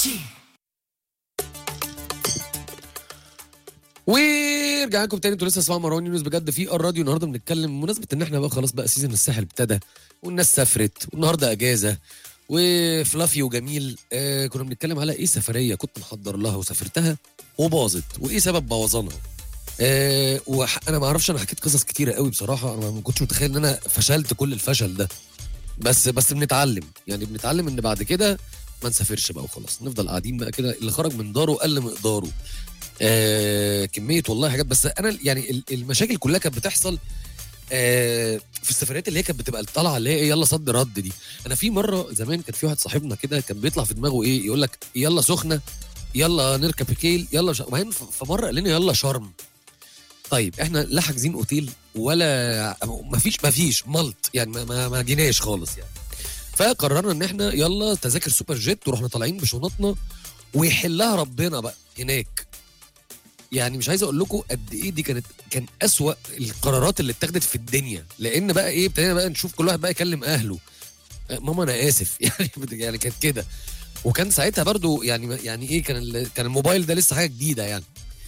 ورجع لكم تاني انتوا لسه اسمعوا مروان يونس بجد في الراديو النهارده بنتكلم بمناسبه ان احنا بقى خلاص بقى سيزون الساحل ابتدى والناس سافرت والنهارده اجازه وفلافي وجميل آه كنا بنتكلم على ايه سفريه كنت محضر لها وسافرتها وباظت وايه سبب بوظانها آه وانا ما اعرفش انا حكيت قصص كتيره قوي بصراحه انا ما كنتش متخيل ان انا فشلت كل الفشل ده بس بس بنتعلم يعني بنتعلم ان بعد كده ما نسافرش بقى وخلاص نفضل قاعدين بقى كده اللي خرج من داره قل مقداره آه كميه والله حاجات بس انا يعني ال- المشاكل كلها كانت بتحصل آه في السفريات اللي هي كانت بتبقى الطلعه اللي هي ايه يلا صد رد دي انا في مره زمان كان في واحد صاحبنا كده كان بيطلع في دماغه ايه يقول لك يلا سخنه يلا نركب بكيل يلا ش... وبعدين ف- فمره قال لنا يلا شرم طيب احنا لا حاجزين اوتيل ولا ما فيش ما فيش ملط يعني ما, ما, ما جيناش خالص يعني فقررنا ان احنا يلا تذاكر سوبر جيت ورحنا طالعين بشنطنا ويحلها ربنا بقى هناك يعني مش عايز اقول لكم قد ايه دي كانت كان اسوأ القرارات اللي اتخذت في الدنيا لان بقى ايه ابتدينا بقى نشوف كل واحد بقى يكلم اهله آه، ماما انا اسف يعني يعني كانت كده وكان ساعتها برضو يعني يعني ايه كان ال- كان الموبايل ده لسه حاجه جديده يعني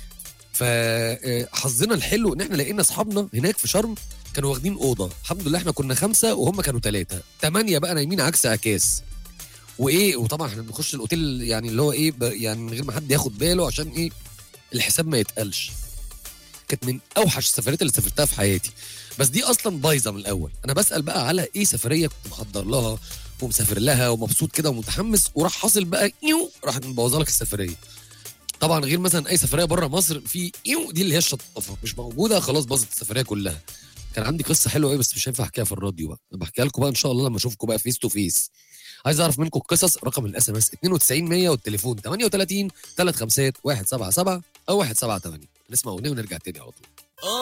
فحظنا الحلو ان احنا لقينا اصحابنا هناك في شرم كانوا واخدين اوضه الحمد لله احنا كنا خمسه وهم كانوا ثلاثه ثمانيه بقى نايمين عكس اكاس وايه وطبعا احنا بنخش الاوتيل يعني اللي هو ايه ب- يعني من غير ما حد ياخد باله عشان ايه الحساب ما يتقلش كانت من اوحش السفريات اللي سافرتها في حياتي بس دي اصلا بايظه من الاول انا بسال بقى على ايه سفريه كنت محضر لها ومسافر لها ومبسوط كده ومتحمس وراح حاصل بقى يو راح مبوظه لك السفريه طبعا غير مثلا اي سفريه بره مصر في يو دي اللي هي الشطافه مش موجوده خلاص باظت السفريه كلها كان عندي قصه حلوه قوي بس مش هينفع احكيها في الراديو بقى أنا بحكيها لكم بقى ان شاء الله لما اشوفكم بقى فيس تو فيس عايز اعرف منكم القصص رقم الاس ام اس 92 100 والتليفون 38 3 5 177 او 178 نسمع اغنيه ونرجع تاني على طول